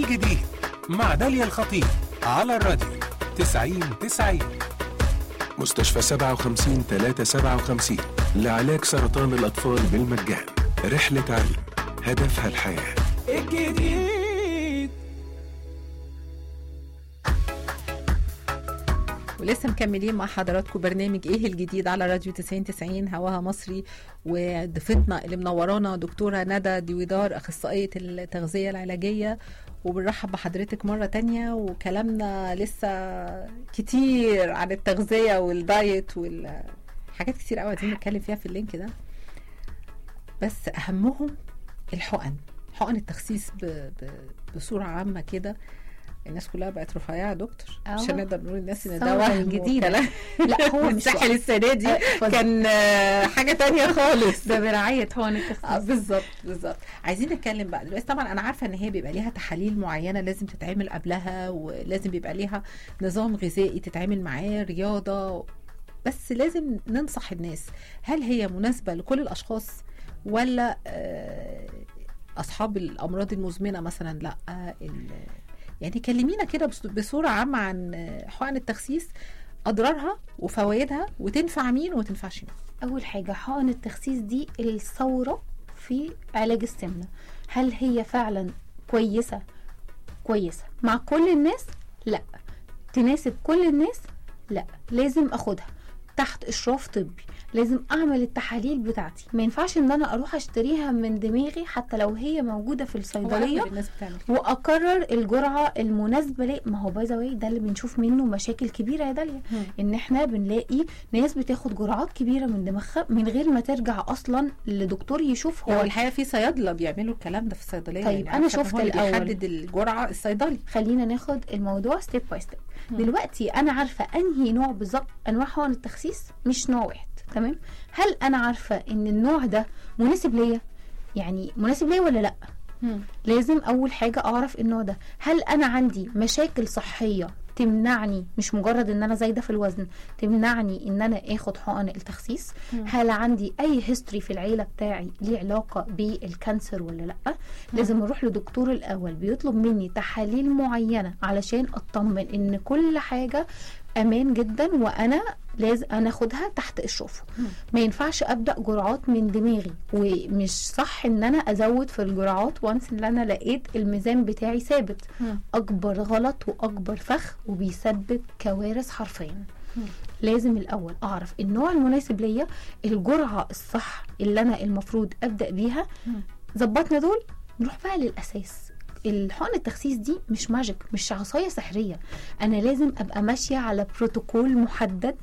جديد مع داليا الخطيب على الراديو 90 90 مستشفى 57 357 لعلاج سرطان الأطفال بالمجان رحلة علم هدفها الحياة الجديد ولسه مكملين مع حضراتكم برنامج ايه الجديد على راديو 90 90 هواها مصري وضيفتنا اللي منورانا دكتوره ندى ديويدار اخصائيه التغذيه العلاجيه وبنرحب بحضرتك مره تانية وكلامنا لسه كتير عن التغذيه والدايت والحاجات كتير قوي عايزين نتكلم فيها في اللينك ده بس اهمهم الحقن حقن التخسيس ب... ب... بصوره عامه كده الناس كلها بقت رفيعه يا دكتور آه. مش هنقدر نقول للناس ان ده ثورة وهم جديدة. وكلام. لا هو مش الساحل وهم. السنه دي آه، فظ- كان آه، حاجه تانية خالص ده برعاية حقن آه، التخسيس بالظبط بالظبط عايزين نتكلم بقى دلوقتي طبعا انا عارفه ان هي بيبقى ليها تحاليل معينه لازم تتعمل قبلها ولازم بيبقى ليها نظام غذائي تتعامل معاه رياضه بس لازم ننصح الناس هل هي مناسبه لكل الاشخاص ولا آه، اصحاب الامراض المزمنه مثلا لا آه، ال- يعني كلمينا كده بص- بصوره عامه عن آه، حقن التخسيس اضرارها وفوائدها وتنفع مين وما تنفعش مين أول حاجة حقن التخسيس دي الثورة في علاج السمنة هل هي فعلا كويسة كويسة مع كل الناس لا تناسب كل الناس لا لازم اخدها تحت اشراف طبي لازم اعمل التحاليل بتاعتي ما ينفعش ان انا اروح اشتريها من دماغي حتى لو هي موجوده في هو الصيدليه أغلب الناس بتعمل كده. واقرر الجرعه المناسبه ليه ما هو باي ذا واي ده اللي بنشوف منه مشاكل كبيره يا داليا مم. ان احنا بنلاقي ناس بتاخد جرعات كبيره من دماغها من غير ما ترجع اصلا لدكتور يشوف هو هو الحقيقه في صيادله بيعملوا الكلام ده في الصيدليه طيب، يعني أنا عارفة إن شفت هو اللي الأول. بيحدد الجرعه الصيدلي خلينا ناخد الموضوع ستيب باي ستيب مم. دلوقتي انا عارفه انهي نوع بالظبط انواع حقن التخسيس مش نوع واحد تمام هل انا عارفه ان النوع ده مناسب ليا يعني مناسب ليا ولا لا لازم اول حاجه اعرف النوع ده هل انا عندي مشاكل صحيه تمنعني مش مجرد ان انا زايده في الوزن تمنعني ان انا اخد حقن التخسيس مم. هل عندي اي هيستوري في العيله بتاعي ليه علاقه بالكانسر ولا لا لازم اروح لدكتور الاول بيطلب مني تحاليل معينه علشان اطمن ان كل حاجه امان جدا وانا لازم انا اخدها تحت اشرافه مم. ما ينفعش ابدا جرعات من دماغي ومش صح ان انا ازود في الجرعات وانس ان انا لقيت الميزان بتاعي ثابت مم. اكبر غلط واكبر فخ وبيسبب كوارث حرفيا مم. لازم الاول اعرف النوع المناسب ليا الجرعه الصح اللي انا المفروض ابدا بيها مم. ظبطنا دول نروح بقى للاساس الحقن التخسيس دي مش ماجيك مش عصايه سحريه انا لازم ابقى ماشيه على بروتوكول محدد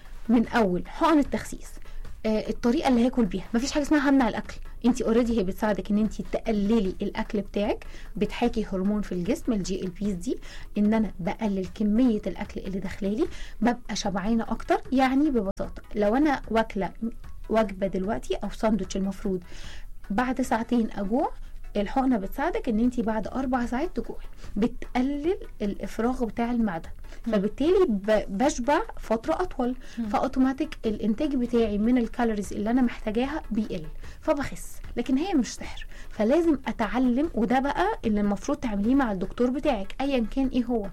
من اول حقن التخسيس آه الطريقه اللي هاكل بيها مفيش حاجه اسمها همنع الاكل انت اوريدي هي بتساعدك ان انت تقللي الاكل بتاعك بتحاكي هرمون في الجسم الجي ال بيز دي ان انا بقلل كميه الاكل اللي داخلالي ببقى شبعانه اكتر يعني ببساطه لو انا واكله وجبه دلوقتي او ساندوتش المفروض بعد ساعتين اجوع الحقنه بتساعدك ان انت بعد اربع ساعات تجوعي بتقلل الافراغ بتاع المعده مم. فبالتالي ب- بشبع فتره اطول مم. فاوتوماتيك الانتاج بتاعي من الكالوريز اللي انا محتاجاها بيقل فبخس لكن هي مش سحر فلازم اتعلم وده بقى اللي المفروض تعمليه مع الدكتور بتاعك ايا كان ايه هو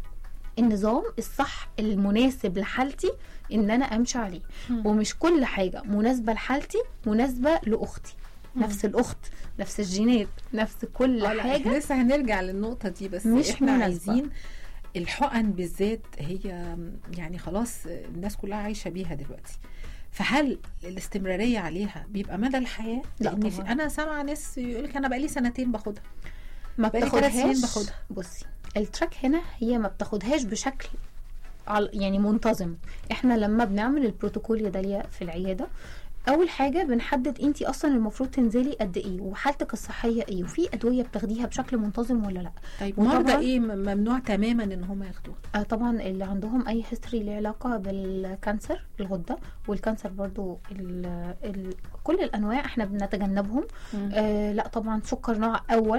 النظام الصح المناسب لحالتي ان انا امشي عليه مم. ومش كل حاجه مناسبه لحالتي مناسبه لاختي مم. نفس الاخت نفس الجينات نفس كل آه، لا، احنا حاجه لسه هنرجع للنقطة دي بس مش احنا مناسبة. عايزين الحقن بالذات هي يعني خلاص الناس كلها عايشة بيها دلوقتي فهل الاستمرارية عليها بيبقى مدى الحياة؟ لا لأن في- طبعاً. أنا سامعة ناس يقول لك أنا بقالي سنتين باخدها ما بقالي ثلاث سنين بتاخدهاش باخدها. بصي التراك هنا هي ما بتاخدهاش بشكل عل- يعني منتظم احنا لما بنعمل البروتوكول يا داليا في العياده اول حاجه بنحدد انت اصلا المفروض تنزلي قد ايه وحالتك الصحيه ايه وفي ادويه بتاخديها بشكل منتظم ولا لا طيب وطبعاً- مرضى إيه م- ممنوع تماما إن هم ياخدوها؟ آه طبعا اللي عندهم اي هيستوري ليه علاقه بالكانسر الغده والكانسر برضو ال ال كل الانواع احنا بنتجنبهم آه لا طبعا سكر نوع اول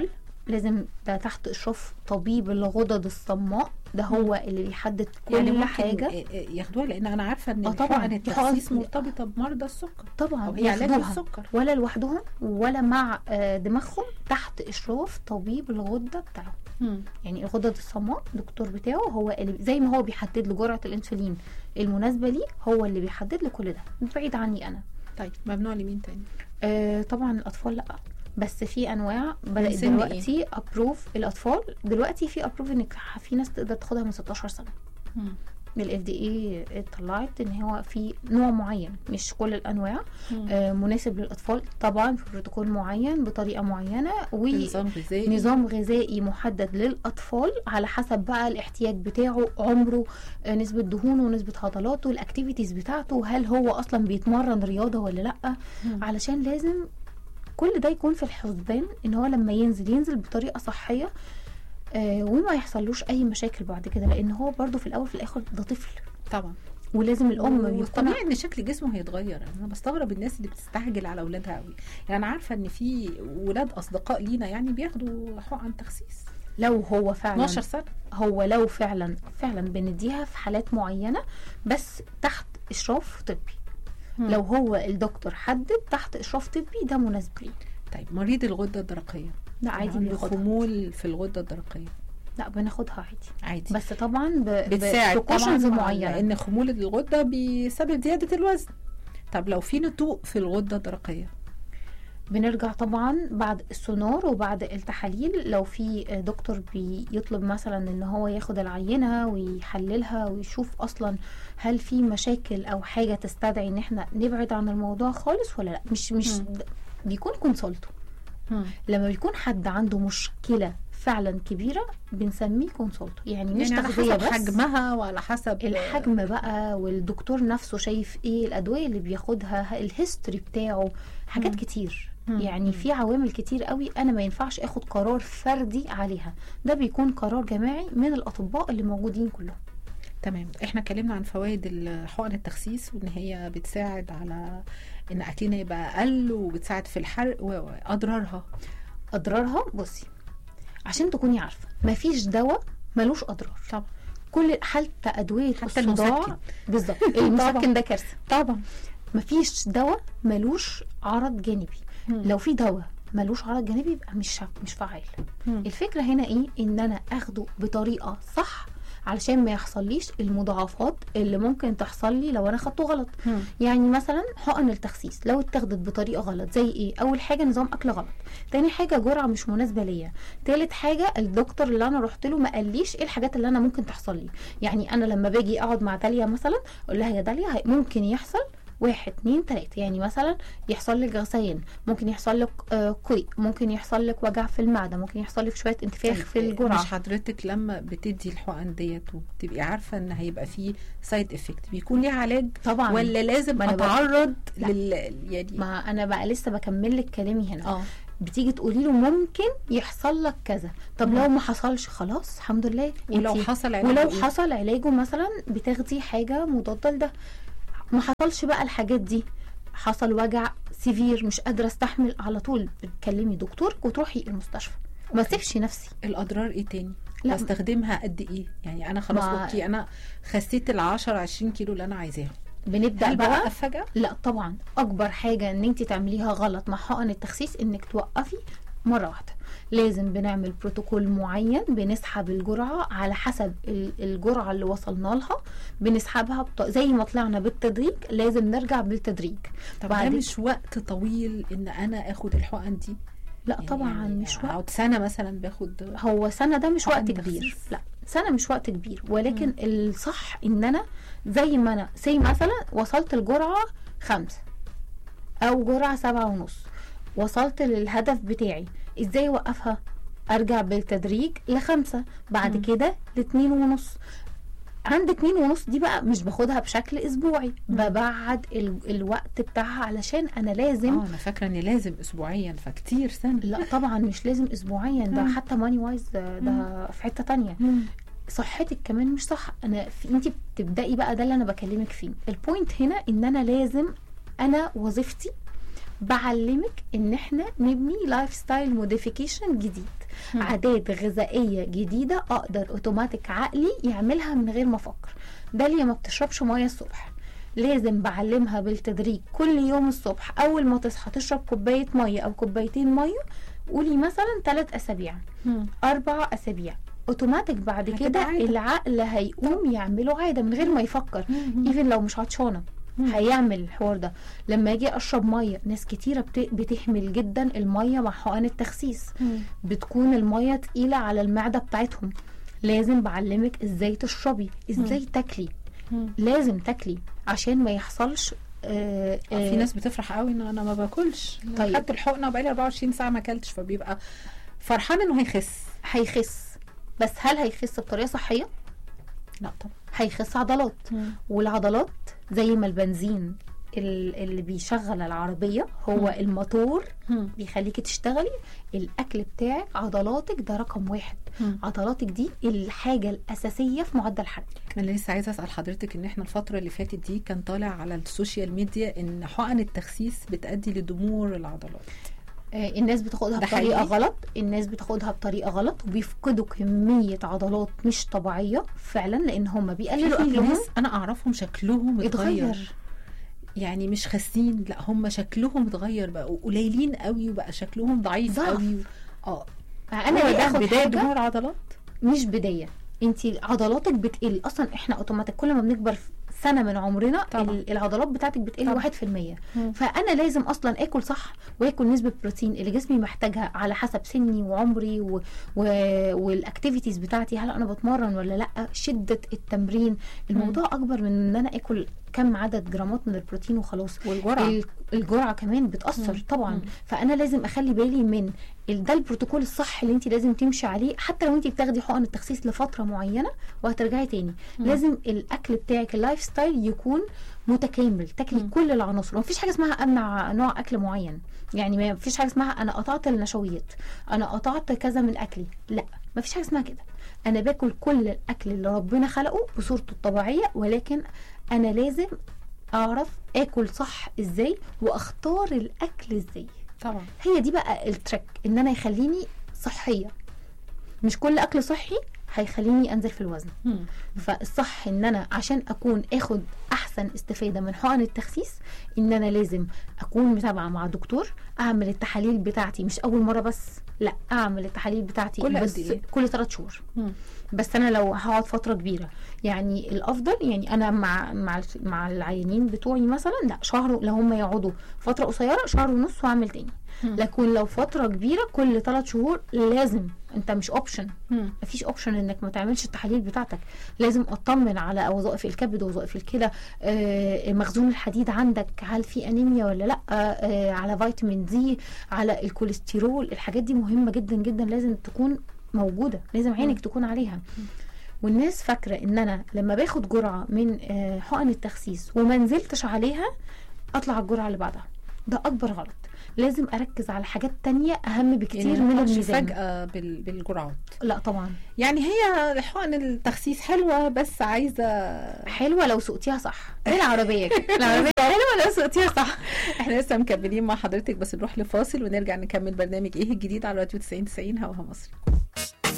لازم ده تحت اشراف طبيب الغدد الصماء ده هو اللي بيحدد كل يعني ممكن حاجه ي- ي- ياخدوها لان انا عارفه ان آه طبعاً. طبعا التخسيس حقن- مرتبطه بمرضى السكر طبعا او هي علاج ياخدوها. السكر ولا لوحدهم ولا مع آه، دماغهم تحت اشراف طبيب الغده بتاعهم مم. يعني الغدد الصماء الدكتور بتاعه هو اللي زي ما هو بيحدد له جرعه الانسولين المناسبه ليه هو اللي بيحدد له كل ده بعيد عني انا طيب ممنوع لمين تاني آه طبعا الاطفال لا بس في انواع بدات سن دلوقتي ابروف الاطفال دلوقتي في ابروف انك في ناس تقدر تاخدها من 16 سنه مم. الاف دي اي طلعت ان هو في نوع معين مش كل الانواع مم. آه مناسب للاطفال طبعا في بروتوكول معين بطريقه معينه نظام غذائي ونظام غذائي محدد للاطفال على حسب بقى الاحتياج بتاعه عمره آه نسبه دهونه ونسبه عضلاته الاكتيفيتيز بتاعته هل هو اصلا بيتمرن رياضه ولا لا مم. علشان لازم كل ده يكون في الحسبان ان هو لما ينزل ينزل بطريقه صحيه آه وما يحصلوش اي مشاكل بعد كده لان هو برضو في الاول في الاخر ده طفل طبعا ولازم الام يقتنع طبيعي ان شكل جسمه هيتغير انا بستغرب الناس اللي بتستعجل على اولادها قوي يعني انا عارفه ان في ولاد اصدقاء لينا يعني بياخدوا حقن تخسيس لو هو فعلا 12 سنه هو لو فعلا فعلا بنديها في حالات معينه بس تحت اشراف طبي مم. لو هو الدكتور حدد تحت اشراف طبي ده مناسب ليه طيب مريض الغده الدرقيه لا عادي عنده بناخدها خمول في الغده الدرقيه لا بناخدها عادي عادي بس طبعا ب... بتساعد بprecautions طبعا معينه لان خمول الغده بيسبب زياده الوزن طب لو في نتوء في الغده الدرقيه بنرجع طبعا بعد السونار وبعد التحاليل لو في دكتور بيطلب مثلا ان هو ياخد العينه ويحللها ويشوف اصلا هل في مشاكل او حاجه تستدعي ان احنا نبعد عن الموضوع خالص ولا لا مش مش مم. بيكون كونسلت لما بيكون حد عنده مشكله فعلا كبيره بنسميه كونسلت يعني مش يعني على تغذيه حسب بس حجمها وعلى حسب الحجم بقى والدكتور نفسه شايف ايه الادويه اللي بياخدها الهيستوري بتاعه حاجات مم. كتير مم. يعني في عوامل كتير قوي انا ما ينفعش اخد قرار فردي عليها ده بيكون قرار جماعي من الاطباء اللي موجودين كلهم تمام احنا اتكلمنا عن فوائد ال- حقن التخسيس وان هي بتساعد على ان اكلنا يبقى اقل وبتساعد في الحرق واضرارها اضرارها بصي عشان تكوني عارفه مفيش دواء ملوش اضرار طبعا كل حتى ادويه حتى الصداع المسكن. بالظبط المسكن ده كارثه طبعا مفيش دواء ملوش عرض جانبي لو في دواء ملوش عرض جانبي يبقى مش مش فعال مم. الفكره هنا ايه ان انا اخده بطريقه صح علشان ما يحصليش المضاعفات اللي ممكن تحصل لي لو انا خدته غلط مم. يعني مثلا حقن التخسيس لو اتاخدت بطريقه غلط زي ايه اول حاجه نظام اكل غلط تاني حاجه جرعه مش مناسبه ليا تالت حاجه الدكتور اللي انا رحت له ما قاليش ايه الحاجات اللي انا ممكن تحصل لي يعني انا لما باجي اقعد مع داليا مثلا اقول لها يا داليا هي- ممكن يحصل واحد اتنين تلاته يعني مثلا يحصل لك غثيان ممكن يحصل لك آه قيء ممكن يحصل لك وجع في المعده ممكن يحصل لك شويه انتفاخ في الجرعه مش حضرتك لما بتدي الحقن ديت وبتبقي عارفه ان هيبقى فيه سايد افكت بيكون ليه علاج طبعا ولا لازم ما أنا بقى- اتعرض لا. لل يعني ما انا بقى لسه بكمل لك كلامي هنا اه بتيجي تقولي له ممكن يحصل لك كذا طب مم. لو ما حصلش خلاص الحمد لله ولو انتي- حصل علاج ولو إيه؟ حصل علاجه مثلا بتاخدي حاجه مضاده لده ما حصلش بقى الحاجات دي حصل وجع سيفير مش قادره استحمل على طول بتكلمي دكتورك وتروحي المستشفى ما تسيبش نفسي الاضرار ايه تاني لا. بستخدمها قد ايه يعني انا خلاص ما- اوكي انا خسيت ال 10 20 كيلو اللي انا عايزاهم بنبدا هل بقى بوقف فجاه لا طبعا اكبر حاجه ان انت تعمليها غلط مع حقن التخسيس انك توقفي مره واحده لازم بنعمل بروتوكول معين بنسحب الجرعه على حسب ال- الجرعه اللي وصلنا لها بنسحبها بط... زي ما طلعنا بالتدريج لازم نرجع بالتدريج طب بعد- ده مش وقت طويل ان انا اخد الحقن دي لا يعني طبعا مش وقت اقعد سنه مثلا باخد هو سنه ده مش حقن وقت تخسيس. كبير لا سنه مش وقت كبير ولكن الصح ان انا زي ما انا زي مثلا وصلت الجرعه خمسة او جرعه سبعة ونص وصلت للهدف بتاعي ازاي اوقفها ارجع بالتدريج لخمسة بعد مم. كده لاتنين ونص عند اتنين ونص دي بقى مش باخدها بشكل اسبوعي ببعد ال... الوقت بتاعها علشان انا لازم اه انا فاكره ان لازم اسبوعيا فكتير سنه لا طبعا مش لازم اسبوعيا ده مم. حتى ماني وايز ده, ده في حته تانية صحتك كمان مش صح انا في انت بتبداي بقى ده اللي انا بكلمك فيه البوينت هنا ان انا لازم انا وظيفتي بعلمك ان احنا نبني لايف ستايل موديفيكيشن جديد مم. عادات غذائيه جديده اقدر اوتوماتيك عقلي يعملها من غير ما افكر داليا ما بتشربش ميه الصبح لازم بعلمها بالتدريج كل يوم الصبح اول ما تصحى تشرب كوبايه ميه او كوبايتين ميه قولي مثلا ثلاث اسابيع اربع اسابيع اوتوماتيك بعد هتبقى كده عادة. العقل هيقوم يعمله عاده من غير ما يفكر مم. ايفن لو مش عطشانه مم. هيعمل الحوار ده لما اجي اشرب ميه ناس كتيره بت- بتهمل جدا الميه مع حقن التخسيس بتكون الميه تقيله على المعده بتاعتهم لازم بعلمك ازاي تشربي ازاي تاكلي مم. لازم تاكلي عشان ما يحصلش آه في ناس بتفرح قوي ان انا ما باكلش طيب. طيب. خدت الحقنه وبقالي 24 ساعه ما اكلتش فبيبقى فرحان انه هيخس هيخس بس هل هيخس بطريقه صحيه لا طبعا هيخس عضلات والعضلات زي ما البنزين ال- اللي بيشغل العربية هو مم. الموتور مم. بيخليكي تشتغلي الأكل بتاعك عضلاتك ده رقم واحد مم. عضلاتك دي الحاجة الأساسية في معدل حرقك انا لسه عايزه اسال حضرتك ان احنا الفتره اللي فاتت دي كان طالع على السوشيال ميديا ان حقن التخسيس بتؤدي لضمور العضلات آه، الناس بتاخدها ده بطريقة حقيقي؟ غلط الناس بتاخدها بطريقة غلط وبيفقدوا كمية عضلات مش طبيعية فعلا لأن هم بيقللوا في أكلهم ناس انا اعرفهم شكلهم اتغير اتغير يعني مش خاسين لا هم شكلهم اتغير بقوا قليلين قوي وبقى شكلهم ضعيف ضعف. قوي اه أنا هو ليه ده آخد بدايه حاجة ضمور عضلات مش بدايه انت عضلاتك بتقل اصلا احنا اوتوماتيك كل ما بنكبر في سنه من عمرنا طبعا. ال- العضلات بتاعتك بتقل طبعا. 1% مم. فانا لازم اصلا اكل صح واكل نسبه بروتين اللي جسمي محتاجها على حسب سني وعمري و... و... والاكتيفيتيز بتاعتي هل انا بتمرن ولا لا شده التمرين الموضوع اكبر من ان انا اكل كم عدد جرامات من البروتين وخلاص والجرعه ال- الجرعه كمان بتاثر مم. طبعا مم. فانا لازم اخلي بالي من ال- ده البروتوكول الصح اللي انت لازم تمشي عليه حتى لو انت بتاخدي حقن التخسيس لفتره معينه وهترجعي تاني مم. لازم الاكل بتاعك اللايف ستايل يكون متكامل تاكلي مم. كل العناصر ومفيش حاجه اسمها امنع نوع اكل معين يعني ما فيش حاجه اسمها انا قطعت النشويات انا قطعت كذا من اكلي لا ما فيش حاجه اسمها كده انا باكل كل الاكل اللي ربنا خلقه بصورته الطبيعيه ولكن انا لازم اعرف اكل صح ازاي واختار الاكل ازاي طبعا هي دي بقى التريك ان انا يخليني صحيه مش كل اكل صحي هيخليني انزل في الوزن مم. فالصح ان انا عشان اكون اخد احسن استفاده من حقن التخسيس ان انا لازم اكون متابعه مع دكتور اعمل التحاليل بتاعتي مش اول مره بس لا اعمل التحاليل بتاعتي كل قد بس إيه؟ كل ثلاث شهور مم. بس انا لو هقعد فتره كبيره يعني الافضل يعني انا مع مع مع العيانين بتوعي مثلا لا شهر لو هم يقعدوا فتره قصيره شهر ونص واعمل تاني مم. لكن لو فتره كبيره كل ثلاث شهور لازم انت مش اوبشن مم. مفيش اوبشن انك ما تعملش التحاليل بتاعتك لازم اطمن على وظائف الكبد ووظائف الكلى آه، مخزون الحديد عندك هل في انيميا ولا لا آه، على فيتامين دي على الكوليسترول الحاجات دي مهمه جدا جدا لازم تكون موجوده لازم عينك تكون عليها والناس فاكره ان انا لما باخد جرعه من آه، حقن التخسيس وما نزلتش عليها اطلع على الجرعه اللي بعدها ده اكبر غلط لازم اركز على حاجات تانية اهم بكتير يعني من ما تقعدش الميزان فجاه بال- بالجرعات لا طبعا يعني هي حقن التخسيس حلوه بس عايزه حلوه لو سوقتيها صح ايه العربيه كده العربيه حلوه لو سوقتيها صح احنا لسه مكملين مع حضرتك بس نروح لفاصل ونرجع نكمل برنامج ايه الجديد على راديو 90 90 هواها مصر